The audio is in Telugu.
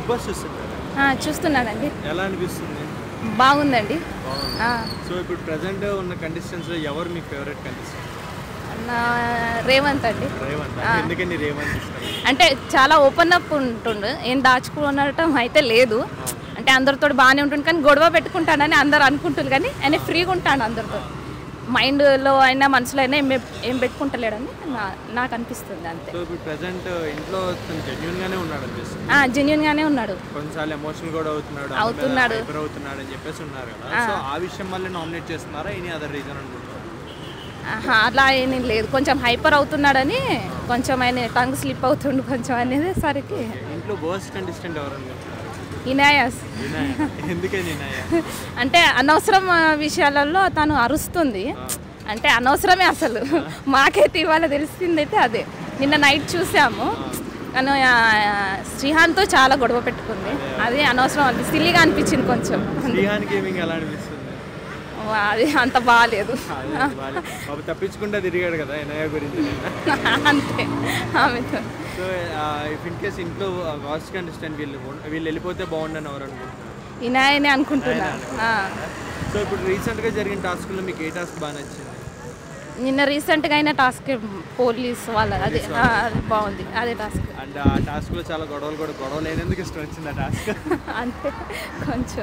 బాస్ చూస్తుంటారా ఆ, చూస్తున్నానండి ఎలా అనిపిస్తుంది బాగుందండి బాగుంది ఆ, సో ఇప్పుడు ప్రజెంట్ ఉన్న కండిషన్స్ లో ఎవరు మీ ఫేవరెట్ కండిషన్ నా రేవంత్ అండి రేవంత్ ఆ. ఎందుకని రేవంత్ ఇష్టం అంటే చాలా ఓపెన్ అప్ ఉంటుండు ఏం దాచుకోనటం అయితే లేదు అంటే అందరితో బాగానే ఉంటుంది కానీ గొడవ పెట్టుకుంటానని అందరు అనుకుంటారు కానీ ఆయన ఫ్రీగా ఉంటాడు అందరితో మైండ్లో అయినా మనసులో అయినా ఏం పె- ఏం పెట్టుకుంటలేడని నా నాకు అనిపిస్తుంది అంతే సో ఇప్పుడు ప్రజెంట్ ఇంట్లో తను జెన్యున్ గానే ఉన్నాడు అనిపిస్తుంది జెన్యున్గానే ఉన్నాడు కొన్నిసార్లు ఎమోషనల్ కూడా అవుతున్నాడు అవుతున్నాడు. హైపర్ అవుతున్నాడు అని చెప్పేసి ఉన్నారు కదా సో ఆ విషయం వల్ల నామినేట్ చేస్తున్నారా ఎనీ అదర్ రీజన్ అనుకుంటున్నారు ఆహా, అలా ఏం లేదు కొంచెం హైపర్ అవుతున్నాడని కొంచెం ఆయన టంగ్ స్లిప్ అవుతుండు కొంచెం అనేది సరికి ఇంట్లో వర్స్ట్ కండిస్టెంట్ ఎవరు అనుకుంటున్నారు ఇనాయాస్ వినాయ ఎందుకని వినాయ అంటే అనవసరం ఆ, విషయాలలో తను అరుస్తుంది అంటే అనవసరమే అసలు మాకైతే ఇవాళ తెలిసింది అయితే అదే నిన్న నైట్ చూసాము కానీ ఆ, శ్రీహాన్తో చాలా గొడవ పెట్టుకుంది అది అనవసరం అది సిల్లిగా అనిపించింది కొంచెం శ్రీహాన్ గేమింగ్ ఎలా అనిపిస్తుంది అది అంత బాగాలేదు అదే బాలే. పాపం తప్పించుకుంటా తిరిగాడు కదా వినాయ గురించి నిన్న అంతే ఆమెతో సో ఇఫ్ ఇన్ కేస్ ఇంట్లో వర్స్ట్ కండిస్టెంట్ వీళ్ళు ఉన్- వీళ్ళు వెళ్ళిపోతే బాగుండని ఎవరు అనుకుంటున్నారు ఇనాయనే అనుకుంటున్నా ఆ. సో ఇప్పుడు రీసెంట్గా జరిగిన టాస్క్లో మీకు ఏ టాస్క్ బాగా నచ్చింది నిన్న రీసెంట్గా అయిన టాస్క్ పోలీస్ వాళ్ళ అదే ఆ, అది బాగుంది అదే టాస్క్ అండ్ ఆ టాస్క్లో చాలా గొడవలు కూడా గొడవలు లేనందుకు ఇష్టం వచ్చింది ఆ టాస్క్ అంతే కొంచెం